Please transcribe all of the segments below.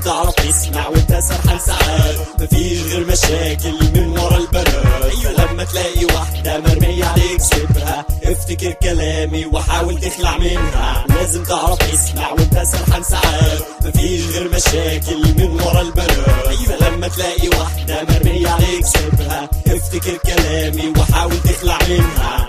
تعرف تسمع وانت سرحان ساعات مفيش غير مشاكل من ورا البنات فلما تلاقي واحدة مرمية عليك سيبها افتكر كلامي وحاول تخلع منها لازم تعرف تسمع وانت سرحان ساعات مفيش غير مشاكل من ورا البنات فلما تلاقي واحدة مرمية عليك سيبها افتكر كلامي وحاول تخلع منها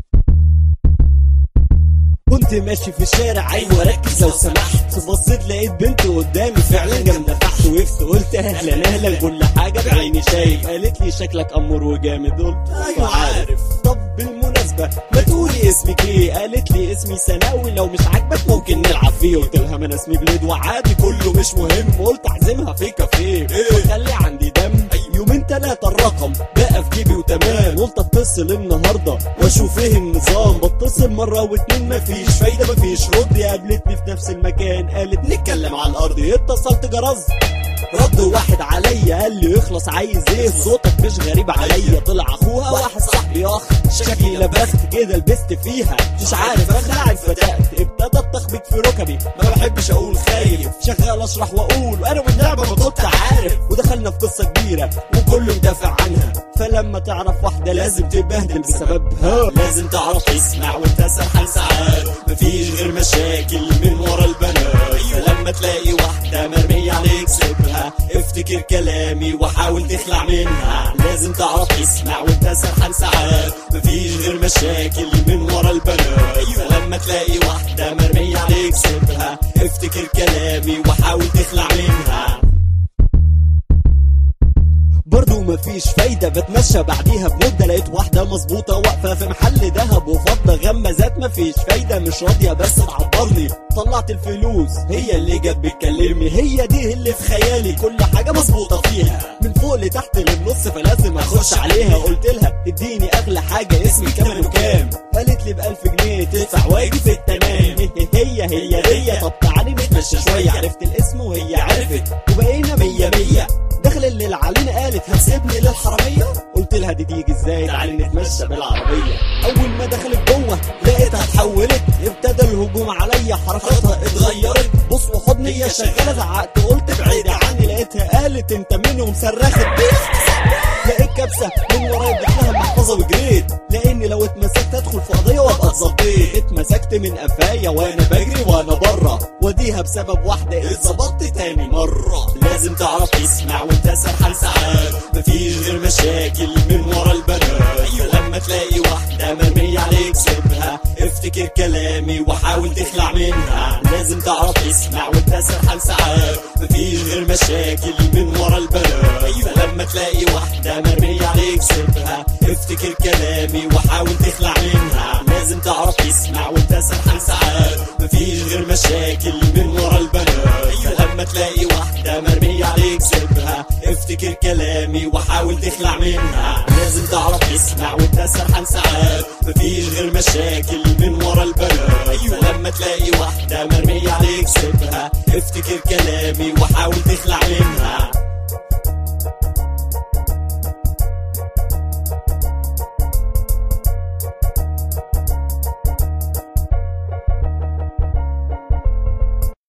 كنت ماشي في الشارع ايوه ركز لو سمحت بصيت لقيت بنت قدامي فعلا جامده تحت وقفت قلت اهلا اهلا كل حاجه بعيني شايف قالت لي شكلك امور وجامد قلت ايوه عارف طب بالمناسبه ما تقولي اسمك ايه قالت لي اسمي ثانوي لو مش عاجبك ممكن نلعب فيه قلت لها ما انا اسمي بليد وعادي كله مش مهم قلت اعزمها في كافيه وخلي عندي دم يومين تلاتة الرقم بقى في جيبي وتمام قلت اتصل النهارده واشوف ايه النظام بتصل مره واتنين مفيش فايده مفيش رد قابلتني في نفس المكان قالت نتكلم على الارض اتصلت جرز رد واحد عليا قال لي اخلص عايز ايه صوتك مش غريب عليا طلع اخوها واحد صاحبي اخ شكلي لبست كده لبست فيها مش عارف اخلع فتات ابتدى التخبيط في ركبي ما بحبش اقول خايف شغال اشرح واقول وانا والنعمه ما كنت عارف ودخلنا في قصه كبيره وكله يدافع عنها فلما تعرف واحده لازم تتبهدل بسببها لازم تعرف تسمع وانت سرحان ساعات مفيش غير مشاكل من ورا البنات فلما تلاقي واحده مرميه عليك سيبها افتكر كلامي وحاول تخلع منها لازم تعرف تسمع وانت سرحان ساعات مفيش غير مشاكل من ورا البنات فلما تلاقي واحده مرميه عليك سيبها افتكر كلامي وحاول تخلع منها برضو مفيش فايدة بتمشى بعديها بمدة لقيت واحدة مظبوطة واقفة في محل دهب وفضة غمازات مفيش فايدة مش راضية بس تعبرني طلعت الفلوس هي اللي جت بتكلمني هي دي اللي في خيالي كل حاجة مظبوطة فيها من فوق لتحت للنص فلازم اخش عليها قلت لها اديني اغلى حاجة اسمي كام وكام قالت لي بألف جنيه تدفع واجي في التمام هي هي هي طب تعالي نتمشى شوية عرفت الاسم وهي عرفت وبقينا مية مية دخل الليل علينا قالت هتسيبني للحرامية قلت لها دي تيجي ازاي تعالي نتمشى بالعربية اول ما دخلت جوه لقيتها اتحولت ابتدى الهجوم عليا حركاتها اتغيرت بص وحضني يا شغالة زعقت قلت بعيدة عني لقيتها قالت انت منهم صرخت لقيت كبسة من ورايا اديت لها المحفظة وجريت لاني لو اتمسكت ادخل في قضية وابقى اتظبيت اتمسكت من قفايا وانا بجري وانا بره وديها بسبب واحدة اتظبطت تاني مرة لازم تعرف تسمع وانت سرحان ساعات مفيش غير مشاكل من ورا البنات فلما تلاقي واحدة مرمية عليك سيبها افتكر كلامي وحاول تخلع منها لازم تعرف تسمع وانت سرحان ساعات مفيش غير مشاكل من ورا البنات فلما تلاقي واحدة مرمية عليك سيبها افتكر كلامي وحاول تخلع منها لازم تعرف تسمع وانت سرحان ساعات مفيش غير مشاكل من ورا البنات فلما تلاقي واحدة مرمية عليك سيبها افتكر كلامي وحاول تخلع منها لازم تعرف تسمع وانت سرحان ساعات مفيش غير مشاكل من ورا البنات فلما تلاقي واحدة مرمية عليك سيبها افتكر كلامي وحاول تخلع منها